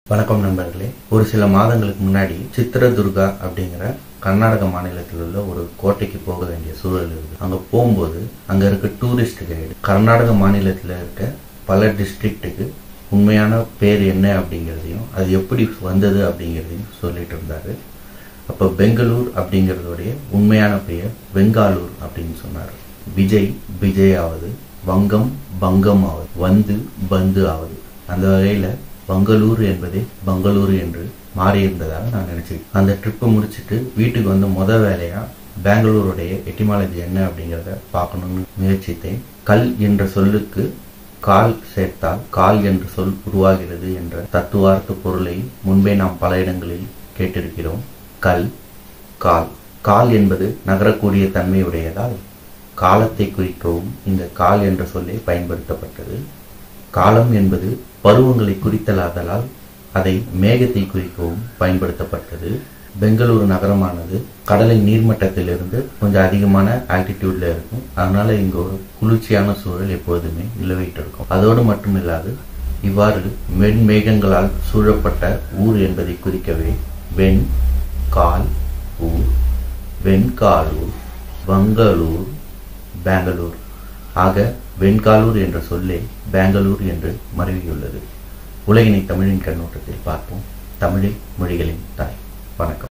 வணக்கம் நண்பர்களே ஒரு சில மாதங்களுக்கு முன்னாடி சித்திரதுர்கா அப்படிங்கிற கர்நாடக மாநிலத்தில் உள்ள ஒரு கோட்டைக்கு போக வேண்டிய சூழல் இருக்கு அங்க போகும்போது அங்க இருக்க டூரிஸ்ட் கைடு கர்நாடக மாநிலத்தில் இருக்க பல டிஸ்ட்ரிக்ட்டுக்கு உண்மையான பேர் என்ன அப்படிங்கிறதையும் அது எப்படி வந்தது அப்படிங்கிறதையும் சொல்லிட்டு இருந்தாரு அப்போ பெங்களூர் அப்படிங்கிறதுடைய உண்மையான பெயர் பெங்காலூர் அப்படின்னு சொன்னார் விஜய் விஜய் ஆவது வங்கம் பங்கம் ஆவது வந்து பந்து ஆவது அந்த வகையில பங்களூர் என்பதே பங்களூரு என்று மாறியிருந்ததாக நான் நினைச்சிருக்கேன் அந்த ட்ரிப்பை முடிச்சுட்டு வீட்டுக்கு வந்து முத வேலையா பெங்களூருடைய எட்டிமாலஜி என்ன அப்படிங்கிறத பார்க்கணும்னு முயற்சித்தேன் கல் என்ற சொல்லுக்கு கால் சேர்த்தால் கால் என்ற சொல் உருவாகிறது என்ற தத்துவார்த்த பொருளை முன்பே நாம் பல இடங்களில் கேட்டிருக்கிறோம் கல் கால் கால் என்பது நகரக்கூடிய தன்மையுடையதால் காலத்தை குறிக்கவும் இந்த கால் என்ற சொல்லே பயன்படுத்தப்பட்டது காலம் என்பது பருவங்களை குறித்தலாதலால் அதை மேகத்தை குறிக்கவும் பயன்படுத்தப்பட்டது பெங்களூரு நகரமானது கடலின் நீர்மட்டத்திலிருந்து கொஞ்சம் அதிகமான ஆல்டிடியூட்ல இருக்கும் அதனால இங்க ஒரு குளிர்ச்சியான சூழல் எப்பொழுதுமே நிலவிட்டு இருக்கும் அதோடு மட்டுமில்லாது இவ்வாறு மென்மேகங்களால் சூழப்பட்ட ஊர் என்பதை குறிக்கவே வெண் கால் ஊர் வெண்காலூர் வங்களூர் பெங்களூர் ஆக வெண்காலூர் என்ற சொல்லே பெங்களூர் என்று மருவியுள்ளது உலகினை தமிழின் கண்ணோட்டத்தில் பார்ப்போம் தமிழை மொழிகளின் தாய் வணக்கம்